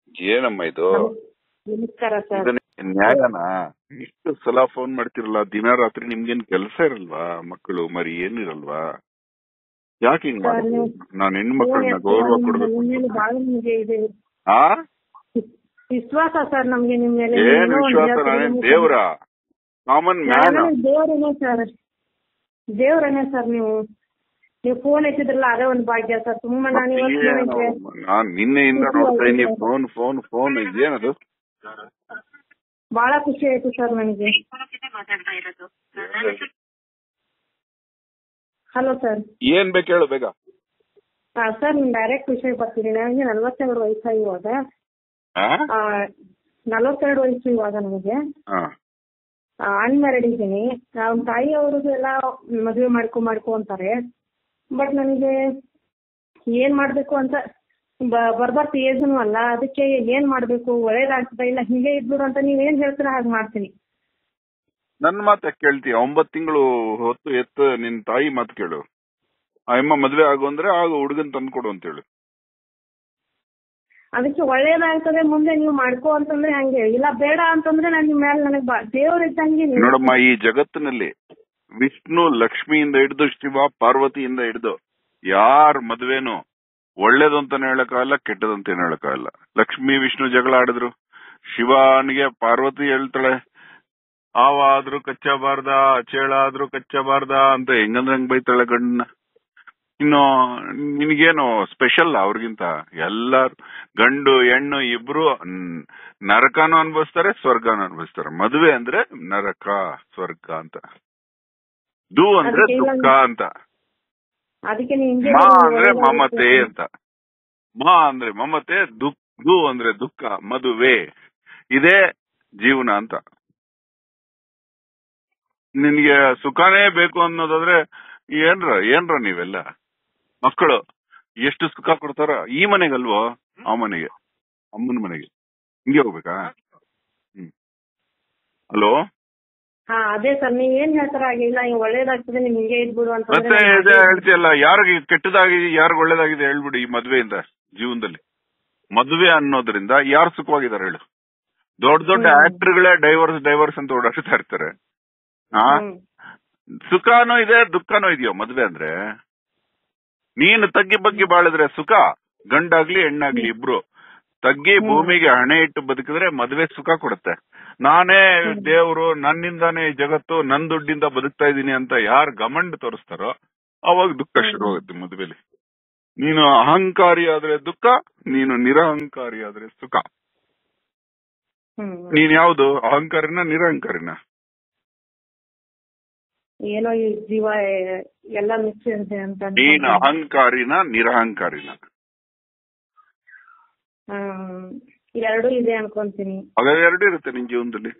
ಏನಮ್ಮ ಇದು ನಮಸ್ಕಾರ ಸರ್ ಇದು ನ್ಯಾಯನಾ ಇಷ್ಟು ಸಲ ಫೋನ್ ಮಾಡ್ತಿರಲ್ಲ ದಿನ ರಾತ್ರಿ ನಿಮ್ಗೇನ್ ಕೆಲಸ ಇರಲ್ವಾ ಮಕ್ಕಳು ಮರಿ ಏನಿರಲ್ವಾ ಯಾಕೆ ಹಿಂಗ್ ಸರ್, ಮಾಡೋದು ನೀವು- ನಾನ್ ಹೆಣ್ಮಕ್ಳನ್ನ ಗೌರವ ಕೊಡ್ಬೇಕು ನಿಮ್ಮ ಮೇಲೆ ಅಂತ. ಬಹಳ ನಿಮಗೆ ಇದೆ ಆ ವಿಶ್ವಾಸ ಸರ್ ನಮ್ಗೆ ನಿಮ್ ಮೇಲೆ ಏನ್ ಏನೋ ಒಂದ್ ವಿಶ್ವಾಸ ಹೇಳ್ತೀರಿ ನಾನೇನ್ ನೀವು. ದೇವ್ರ ಕಾಮನ್ ಮ್ಯಾನ್ ನಾವೇನು ದೇವ್ರೇನೆ ಸರ್ ದೇವ್ರೇನೆ ಸರ್ ನೀವು ನೀವು ಫೋನ್ ಎತ್ತಿದ್ರಲ್ಲ ಅದೇ ಒಂದು ಭಾಗ್ಯ ಸರ್ ತುಂಬಾ ನಾನು ಇವತ್ತು ನನಗೆ ನಾನ್ ನಿನ್ನೆಯಿಂದ ನೋಡ್ತಾ ಇದೀನಿ ಫೋನ್ ಫೋನ್ ಫೋನ್ ಏನದು ಬಹಳ ಖುಷಿ ಆಯ್ತು ಸರ್ ನನಗೆ ಹಲೋ ಸರ್ ಏನ್ ಬೇಕು ಹೇಳು ಬೇಗ ಸರ್ ನಿಮ್ ಡೈರೆಕ್ಟ್ ವಿಷಯಕ್ಕೆ ಬರ್ತೀನಿ ನನಗೆ ನಲ್ವತ್ತೆರಡು ವಯಸ್ಸು ಇವಾಗ ಆ? ನಲವತ್ತೆರಡು ವಯಸ್ಸು ಇವಾಗ ನನಗೆ ಹಾ. ಅನ್ಮ್ಯಾರಿಡ್ ಇದ್ದೀನಿ ನಮ್ಮ ತಾಯಿ ಅವ್ರಿಗೂ ಎಲ್ಲ ಮದುವೆ ಮಾಡ್ಕೊ ಮಾಡ್ಕೊ ಅಂತಾರೆ ಬಟ್ ನನಗೆ ಏನ್ ಮಾಡ್ಬೇಕು ಅಂತ ಬ- ಬರ್ಬರ್ತ ಏಜ್ನು ಅಲ್ಲ ಅದಕ್ಕೆ ಏನ್ ಮಾಡ್ಬೇಕು ಒಳ್ಳೇದಾಗ್ತದ ಇಲ್ಲ ಹಿಂಗೆ ಇದ್ಬಿಡು ಅಂತ ನೀವ್ ಏನ್ ಹೇಳ್ತೀರಾ ಹಾಗೆ ಮಾಡ್ತೀನಿ ನನ್ ಮಾತ ಕೇಳ್ತೀಯ ಒಂಬತ್ ತಿಂಗಳು ಹೊತ್ತು ಎತ್ತು ನಿನ್ ತಾಯಿ ಮಾತು ಕೇಳು ಆ ಅಮ್ಮ ಮದ್ವೆ ಆಗು ಅಂದ್ರೆ ಆಗ ಹುಡುಗನ್ ತಂದ್ಕೊಡು ಅಂತ ಹೇಳು ಅದಕ್ಕೆ ಒಳ್ಳೇದಾಗ್ತದೆ ಮುಂದೆ ನೀವು ಮಾಡ್ಕೋ ಅಂತಂದ್ರೆ ಹಂಗೆ ಇಲ್ಲ ಬೇಡ ಅಂತಂದ್ರೆ ನಾನು ನಿಮ್ಮ ಮೇಲೆ ನನಗೆ ದೇವ್ರ ಇದ್ದಂಗೆ ನೀವು- ನೋಡಮ್ಮ ಈ ಜಗತ್ತಿನಲ್ಲಿ ವಿಷ್ಣು ಲಕ್ಷ್ಮಿಯಿಂದ ಹಿಡಿದು ಶಿವ ಪಾರ್ವತಿಯಿಂದ ಹಿಡಿದು ಯಾರ ಮದ್ವೆನು ಒಳ್ಳೇದು ಅಂತಾನೆ ಹೇಳಕ್ಕಾಗಲ್ಲ ಕೆಟ್ಟದು ಅಂತಾನೆ ಹೇಳಕ್ಕಾಗಲ್ಲ ಲಕ್ಷ್ಮಿ ವಿಷ್ಣು ಜಗಳ ಆಡಿದ್ರು ಶಿವನಿಗೆ ಪಾರ್ವತಿ ಹೇಳ್ತಾಳೆ ಆವ ಆದ್ರೂ ಕಚ್ಚಬಾರ್ದ ಚೇಳ ಆದ್ರೂ ಕಚ್ಚಬಾರ್ದ ಅಂತ ಹೆಂಗಂದ್ರೆ ಹಂಗ್ ಬೈತಾಳೆ ಗಂಡನ ಇನ್ನು ನಿನ್ಗೇನು ಸ್ಪೆಷಲ್ ಅವ್ರಿಗಿಂತ ಎಲ್ಲಾರು ಗಂಡು ಹೆಣ್ಣು ಇಬ್ರು ನ್- ನರಕನೂ ಅನ್ಭವಿಸ್ತಾರೆ ಸ್ವರ್ಗನೂ ಅನ್ಭವಿಸ್ತಾರೆ ಮದುವೆ ಅಂದ್ರೆ ನರಕ ಸ್ವರ್ಗ ಅಂತ ದು ಅಂದ್ರೆ ಅದಕ್ಕೆ ದುಃಖ ಇವಾಗ- ಅಂತ ಅದಕ್ಕೆ ನೀವು ಹಿಂಗೆ ಮಾ ನೀವು ಅಂದ್ರೆ ಒಳ್ಳೇದಾಗ್ತದೆ. ಮಮತೆ ಅಂತ ಮಾ ಅಂದ್ರೆ ಮಮತೆ ದುಃಖ ದು ಅಂದ್ರೆ ದುಃಖ ಮದುವೆ ಇದೇ ಜೀವನ ಅಂತ ನಿನ್ಗೆ ಸುಖನೇ ಬೇಕು ಅನ್ನೋದಾದ್ರೆ ಏನ್ರ ಏನ್ರ ನೀವೆಲ್ಲ ಮಕ್ಕಳು ಎಷ್ಟು ಸುಖ ಕೊಡ್ತಾರ ಈ ಮನೆಗಲ್ವೋ ಆ ಮನೆಗೆ ಅಮ್ಮನ ಮನೆಗೆ ಹಿಂಗೆ ಹೋಗ್ಬೇಕಾ ಹ್ಮ್ ಹಲೋ ಹಾ ಅದೇ ಸರ್ ನೀವ್ ಏನ್ ಹೇಳ್ತಾರ ಹಾಗೆ ಇಲ್ಲ ಹಿಂಗ್ ಒಳ್ಳೇದಾಗ್ತದೆ ನಿಮ್ ಹಿಂಗೆ ಇದ್ಬಿಡು ಮತ್ತೆ ಅಂತಂದ್ರೆ ಇದೇ ಹೇಳ್ತೀಯಲ್ಲ ಯಾರಿಗೆ ಕೆಟ್ಟದಾಗಿದೆ ಯಾರಿಗ್ ಒಳ್ಳೇದಾಗಿದೆ ಹೇಳ್ಬಿಡಿ ಈ ಮದ್ವೆಯಿಂದ ಜೀವನದಲ್ಲಿ ಮದುವೆ ಅನ್ನೋದ್ರಿಂದ ಯಾರು ಸುಖವಾಗಿದ್ದಾರೆ ಹೇಳು ದೊಡ್ಡ ದೊಡ್ಡ ಹ್ಮ್. ಆಕ್ಟರ್ಗಳೇ ಡೈವರ್ಸ್ ಡೈವರ್ಸ್ ಅಂತ ಓಡಾಡ್ತಾ ಇರ್ತಾರೆ ಆ ಹ್ಮ್. ಸುಖನೂ ಇದೆ ದುಃಖನೂ ಇದೆಯೋ ಮದ್ವೆ ಅಂದ್ರೆ ನೀನು ತಗ್ಗಿ ಬಗ್ಗಿ ಬಾಳಿದ್ರೆ ಸುಖ ಗಂಡಾಗ್ಲಿ ಹೆಣ್ಣಾಗ್ಲಿ ಇಬ್ರು ತಗ್ಗಿ ಹ್ಮ್. ಭೂಮಿಗೆ ಹಣೆ ಇಟ್ಟು ಬದುಕಿದ್ರೆ ಮದ್ವೆ ಸುಖ ಕೊಡುತ್ತೆ ನಾನೇ ದೇವ್ರು ನನ್ನಿಂದಾನೇ ಈ ಜಗತ್ತು ನನ್ ದುಡ್ಡಿಂದ ಬದುಕ್ತಾ ಇದೀನಿ ಅಂತ ಯಾರು ಗಮಂಡ್ ತೋರಿಸ್ತಾರೋ ಅವಾಗ ದುಃಖ ಹ್ಮ್. ಶುರು ಆಗುತ್ತೆ ಮದುವೆಲಿ ನೀನು ಅಹಂಕಾರಿ ಆದ್ರೆ ದುಃಖ ನೀನು ನಿರಹಂಕಾರಿ ಆದ್ರೆ ಸುಖ ಹ್ಮ್. ನೀನ್ ಯಾವ್ದು ಅಹಂಕಾರಿನ ನಿರಹಂಕಾರಿನ ಏನೋ ಈ ಜೀವ ಎ- ಎಲ್ಲ ಮಿಕ್ಸ್ ಇದೆ ಅಂತ ನೀನ್ ಅನ್ಕೊಂಡೆ. ಅಹಂಕಾರಿನ ನಿರಹಂಕಾರಿನ ಹ್ಮ್ ಎರಡೂ ಇದೆ ಅನ್ಕೊಂತೀನಿ ಹಾಗಾದ್ರೆ ಎರಡು ಇರುತ್ತೆ ನಿನ್ ಜೀವನದಲ್ಲಿ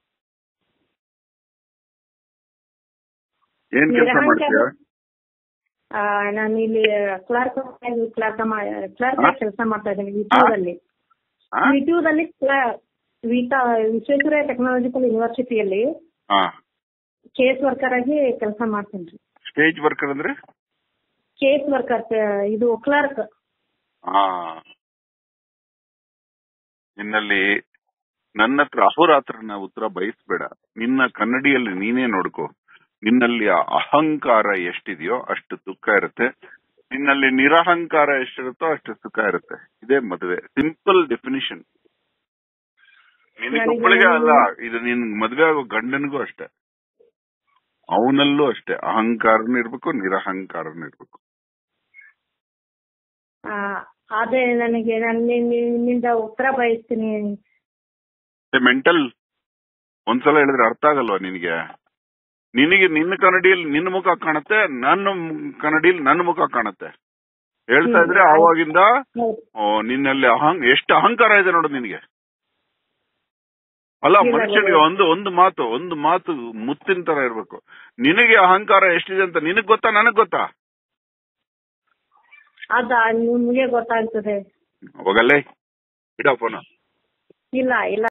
ಏನ್ ಕೆಲಸ ನಿರಹಂಕಾರ- ಮಾಡ್ತೀಯ ಆ, ನಾನು ಇಲ್ಲಿ ಕ್ಲರ್ಕ್ ಕ್ಲರ್ಕ್ ಕ್ಲರ್ಕ್ ಹಾ? ಕೆಲಸ ಮಾಡ್ತಾ ಇದ್ದೀನಿ ವಿಟೂದಲ್ಲಿ ಆ? ವಿಟೂದಲ್ಲಿ ವಿಟ ವಿಶ್ವೇಶ್ವರಯ್ಯ ಟೆಕ್ನಾಲಜಿಕಲ್ ಯೂನಿವರ್ಸಿಟಿಯಲ್ಲಿ ಹಾ ಕೇಸ್ ವರ್ಕರ್ ಆಗಿ ಕೆಲಸ ಮಾಡ್ತೀನಿ ಸ್ಟೇಜ್ ವರ್ಕರ್ ಅಂದ್ರೆ ಕೇಸ್ ವರ್ಕರ್ ಇದು ಕ್ಲರ್ಕ್ ಹಾ ನಿನ್ನಲ್ಲಿ ನನ್ನ ಹತ್ರ ಅಹೋರಾತ್ರನ ಉತ್ತರ ಬಯಸ್ಬೇಡ ನಿನ್ನ ಕನ್ನಡಿಯಲ್ಲಿ ನೀನೇ ನೋಡ್ಕೋ ನಿನ್ನಲ್ಲಿ ಆ ಅಹಂಕಾರ ಎಷ್ಟಿದೆಯೋ ಅಷ್ಟು ದುಃಖ ಇರುತ್ತೆ ನಿನ್ನಲ್ಲಿ ನಿರಹಂಕಾರ ಎಷ್ಟಿರುತ್ತೋ ಅಷ್ಟು ಸುಖ ಇರುತ್ತೆ ಇದೇ ಮದುವೆ ಸಿಂಪಲ್ ಡೆಫಿನಿಷನ್ ನಿನಗೊಬ್ಬಳಿಗೆ ಅಲ್ಲ ಇದು ನಿನ್ ಮದ್ವೆ ಆಗೋ ಗಂಡನಿಗೂ ಅಷ್ಟೇ ಅವನಲ್ಲೂ ಅಷ್ಟೇ ಅಹಂಕಾರನೂ ಇರ್ಬೇಕು ನಿರಹಂಕಾರನೂ ಇರ್ಬೇಕು ಆ, ಅದೇ ನನಗೆ ನಾನು ನಿಮ್ಮಿಂದ ಉತ್ತರ ಬಯಸ್ತೀನಿ ಮೆಂಟಲ್ ಒಂದ್ಸಲ ಹೇಳಿದ್ರೆ ಅರ್ಥ ಆಗಲ್ವಾ ನಿನಗೆ ನಿನಗೆ ನಿನ್ನ ಕನ್ನಡಿಯಲ್ಲಿ ನಿನ್ನ ಮುಖ ಕಾಣುತ್ತೆ ನನ್ನ ಮು- ಕನ್ನಡಿಯಲ್ಲಿ ನನ್ನ ಮುಖ ಕಾಣುತ್ತೆ ಹೇಳ್ತಾ ಹ್ಮ್, ಇದ್ರೆ ಆಯ್ತು. ಆವಾಗಿಂದ ಹೌದು. ಓ, ನಿನ್ನಲ್ಲಿ ಅಹಂ ಎಷ್ಟು ಅಹಂಕಾರ ಇದೆ ನೋಡು ನಿನಗೆ ಅಲ್ಲ ಇಲ್ಲ, ಮನುಷ್ಯನಿಗೆ ಇಲ್ಲ. ಒಂದು ಒಂದು ಮಾತು ಒಂದು ಮಾತು ಮುತ್ತಿನ ತರ ಇರ್ಬೇಕು ನಿನಗೆ ಅಹಂಕಾರ ಎಷ್ಟಿದೆ ಅಂತ ನಿನಗ್ ಗೊತ್ತಾ ನನಗ್ ಗೊತ್ತಾ ಅದ ನಿಮ್ಗೆ ಗೊತ್ತಾಗ್ತದೆ ಹೋಗಲ್ಲೇ ಇಡ ಫೋನ ಇಲ್ಲ ಇಲ್ಲ